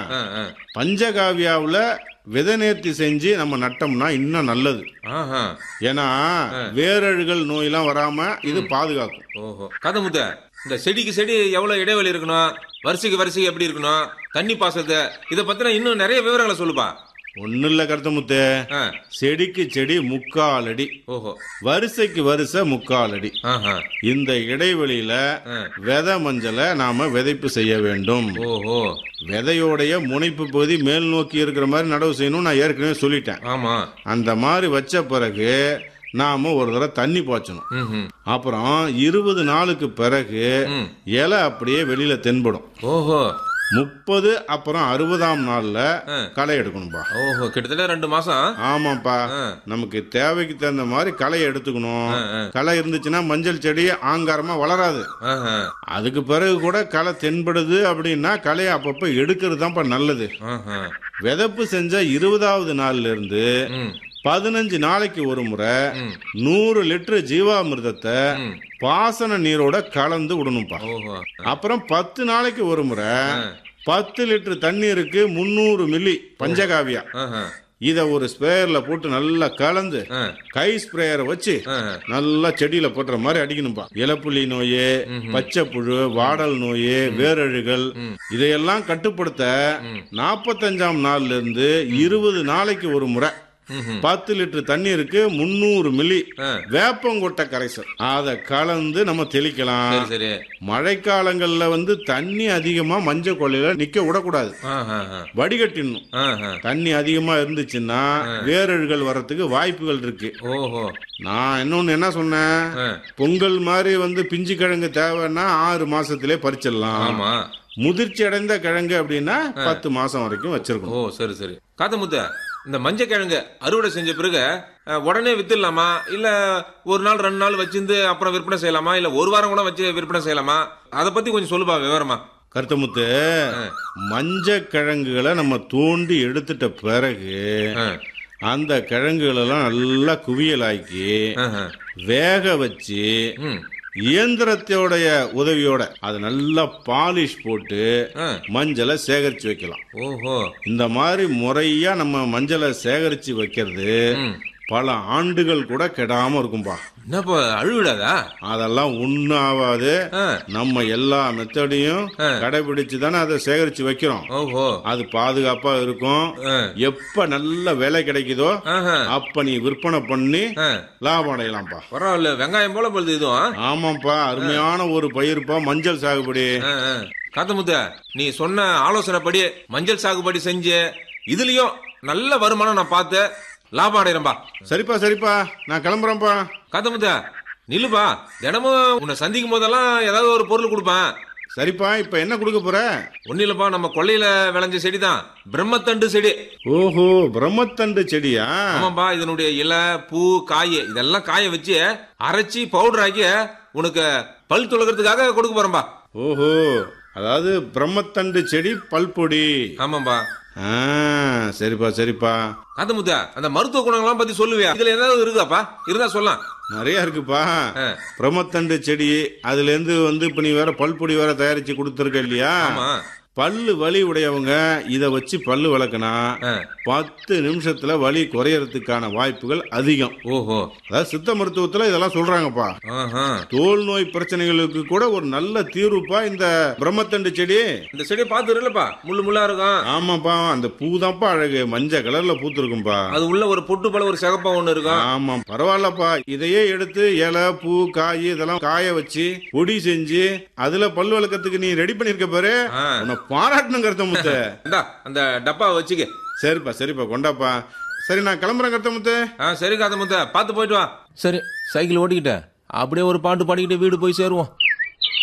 ஆ, ஆ. பஞ்சகாவியாவுல விதை நேர்த்தி செஞ்சு நம்ம நட்டோம்னா இன்னும் நல்லது ஆஹா. ஏன்னா வேரழுகள் நோயெல்லாம் வராம இது பாதுகாக்கும் ஓஹோ கதை முத்த இந்த செடிக்கு செடி எவ்வளவு இடைவெளி இருக்கணும் வரிசைக்கு வரிசைக்கு எப்படி இருக்கணும் தண்ணி பாசத்தை இத பத்தின இன்னும் நிறைய விவரங்களை சொல்லுப்பா ஒன்னும் இல்ல கருத்தமுத்து ஆ. செடிக்கு செடி முக்கால் அடி ஓஹோ வரிசைக்கு வரிசை முக்கால் அடி ஆஹா. இந்த இடைவெளியில ஆ. விதை மஞ்சளை நாம விதைப்பு செய்ய வேண்டும் ஓஹோ விதையோடைய முனைப்பு பகுதி மேல் நோக்கி இருக்கிற மாதிரி நடவு செய்யணும் நான் ஏற்கனவே சொல்லிட்டேன் ஆமா அந்த மாதிரி வச்ச பிறகு நாம ஒரு தடவை தண்ணி பாய்ச்சணும் ம்ஹும். அப்புறம் இருபது நாளுக்கு பிறகு ம். இலை அப்படியே வெளியில தென்படும் ஓஹோ முப்பது அப்புறம் அறுபதாம் நாள்ல ஆ. களை எடுக்கணும்பா ஓஹோ கிட்டத்தட்ட ரெண்டு மாசம் ஆமாப்பா ஆ. நமக்கு தேவைக்கு தகுந்த மாதிரி களை எடுத்துக்கணும் ஆ, ஆ. களை இருந்துச்சுன்னா மஞ்சள் செடி ஆங்காரமா வளராது ஆஹா. அதுக்கு பிறகு கூட களை தென்படுது அப்படின்னா களையை அப்பப்ப எடுக்கிறது தான்ப்பா நல்லது ஆஹா. விதப்பு செஞ்ச இருபதாவது நாள்ல இருந்து ம். பதினஞ்சு நாளைக்கு ஒரு முறை ம். நூறு லிட்டர் ஜீவாமிர்தத்தை ம். பாசன நீரோட கலந்து விடணும்ப்பா ஓஹோ அப்புறம் பத்து நாளைக்கு ஒரு முறை பத்து லிட்டர் தண்ணீருக்கு முந்நூறு மில்லி பஞ்சகாவியா ஆஹா. இத ஒரு ஸ்ப்ரேயர்ல போட்டு நல்லா கலந்து ஆ. கை ஸ்ப்ரேயரை வச்சு ஆஹா. நல்லா செடியில போட்டுற மாதிரி அடிக்கணும்பா இலப்புள்ளி நோய் பச்சை புழு வாடல் நோய் வேரழுகள் இதையெல்லாம் கட்டுப்படுத்த நாற்பத்தஞ்சாம் நாள்ல இருந்து இருபது நாளைக்கு ஒரு முறை ம்ஹும். பத்து லிட்டர் தண்ணீருக்கு முந்நூறு மில்லி ஆ. வேப்பங்கொட்டை கரைசல் அதை கலந்து நம்ம தெளிக்கலாம் சரி சரி மழைக்காலங்கள்ல வந்து தண்ணி அதிகமா மஞ்சள் கொள்ளையில நிக்க விடக்கூடாது ஆஹா. வடிகட்டிடணும் ஆஹா. தண்ணி அதிகமா இருந்துச்சுன்னா வேரழுகள் வர்றதுக்கு வாய்ப்புகள் இருக்கு ஓஹோ நான் இன்னொன்னு என்ன சொன்னேன் ஆ. பொங்கல் மாதிரி வந்து பிஞ்சு கிழங்கு தேவைன்னா ஆறு மாசத்திலே பறிச்சிடலாம் ஆமா முதிர்ச்சி அடைந்த கிழங்கு அப்படின்னா பத்து மாசம் வரைக்கும் வச்சிருக்கணும் ஓ சரி சரி காத்தமுத்த இந்த மஞ்சள் கிழங்கு அறுவடை செஞ்ச பிறகு அஹ், உடனே வித்துடலாமா இல்ல ஒரு நாள் ரெண்டு நாள் வச்சிருந்து அப்புறம் விற்பனை செய்யலாமா இல்ல ஒரு வாரம் கூட வச்சு விற்பனை செய்யலாமா அதை பத்தி கொஞ்சம் சொல்லுப்பா விவரமா கருத்தமுத்து மஞ்ச கிழங்குகளை நம்ம தோண்டி எடுத்துட்ட பிறகு ஆ. அந்த கிழங்குகளெல்லாம் நல்லா குவியலாக்கி ஆஹா. வேக வச்சு ம். இயந்திரத்தோடைய உதவியோட அது நல்லா பாலிஷ் போட்டு ஆ. மஞ்சளை சேகரிச்சு வைக்கலாம் ஓஹோ இந்த மாதிரி முறையா நம்ம மஞ்சளை சேகரிச்சு வைக்கிறது ம். பல ஆண்டுகள் கூட கெடாம இருக்கும்பா என்னப்பா அழுவிடாதா அதெல்லாம் ஒன்றும் ஆகாது ஆ. நம்ம எல்லா மெத்தடையும் ஆ. கடைபிடிச்சு தானே அதை சேகரிச்சு வைக்கிறோம் ஓஹோ அது பாதுகாப்பா இருக்கும் ஆ. எப்ப நல்ல விலை கிடைக்குதோ ஆஹா. அப்ப நீ விற்பனை பண்ணி ஆ. லாபம் அடையலாம்ப்பா பரவாயில்ல வெங்காயம் போல பொழுது இதுவும் ஆமாப்பா அருமையான ஒரு பயிர்ப்பா மஞ்சள் சாகுபடி ஆ, ஆ. காத்தமுத்த நீ சொன்ன ஆலோசனைப்படி மஞ்சள் சாகுபடி செஞ்சு இதுலயும் நல்ல வருமானம் நான் பார்த்து லாபம் அடைறேன்பா சரிப்பா சரிப்பா நான் கிளம்புறேன்ப்பா காத்தமுத்த நில்லுப்பா தினமும் உன்னை சந்திக்கும் போதெல்லாம் ஏதாவது ஒரு பொருள் கொடுப்பேன் சரிப்பா இப்ப என்ன கொடுக்க போற ஒன்னும் இல்லப்பா நம்ம கொள்ளையில விளைஞ்ச செடி தான் பிரம்மத்தண்டு செடி ஓஹோ பிரம்மத்தண்டு செடியா ஆமாப்பா இதனுடைய இலை பூ காய் இதெல்லாம் காய வச்சு அரைச்சி பவுடர் ஆக்கி உனக்கு பல் துளக்கிறதுக்காக கொடுக்க போறேன்பா ஓஹோ அதாவது பிரம்மத்தண்டு செடி பல்பொடி ஆமாப்பா ஆ சரிப்பா சரிப்பா காத்தமுத்த அந்த மருத்துவ குணங்கள்லாம் பத்தி சொல்லுவியா இதுல ஏதாவது இருக்குதாப்பா இருந்தா சொல்லலாம் நிறைய இருக்குப்பா ஆ. பிரம்மத்தண்டு செடி அதுல இருந்து வந்து இப்ப நீ வேற பல்பொடி வேற தயாரிச்சு கொடுத்துருக்க இல்லையா ஆமா பல்லு வலி உடையவங்க இத வச்சு பல்லு விளக்குனா ஆ. பத்து நிமிஷத்துல வலி குறையறதுக்கான வாய்ப்புகள் அதிகம் ஓஹோ அதாவது சித்த மருத்துவத்துல இதெல்லாம் சொல்றாங்கப்பா ஆஹா. தோல் நோய் பிரச்சனைகளுக்கு கூட ஒரு நல்ல தீர்வுப்பா இந்த பிரம்மத்தண்டு செடி இந்த செடியை பார்த்து இல்லப்பா முள்ளு முள்ளா இருக்கும் ஆமாப்பா அந்த பூ தான்ப்பா அழகு மஞ்சள் கலர்ல பூத்திருக்கும்பா அது உள்ள ஒரு பொட்டு போல ஒரு சிகப்பா ஒண்ணு இருக்கும் ஆமா பரவாயில்லப்பா இதையே எடுத்து இலை பூ காய் இதெல்லாம் காய வச்சு பொடி செஞ்சு அதுல பல் வளர்க்கறதுக்கு நீ ரெடி பண்ணிருக்க பாரு ஆ. உன்னை பாராட்டணும் கருத்த முத்து இந்தா அந்த டப்பா வச்சுக்க சரிப்பா சரிப்பா கொண்டாப்பா சரி நான் கிளம்புறேன் கருத்த முத்து ஆ சரி காத்த முத்த பார்த்து போயிட்டு வா சரி சைக்கிள் ஓட்டிக்கிட்டேன் அப்படியே ஒரு பாட்டு பாடிக்கிட்டு வீடு போய் சேருவோம்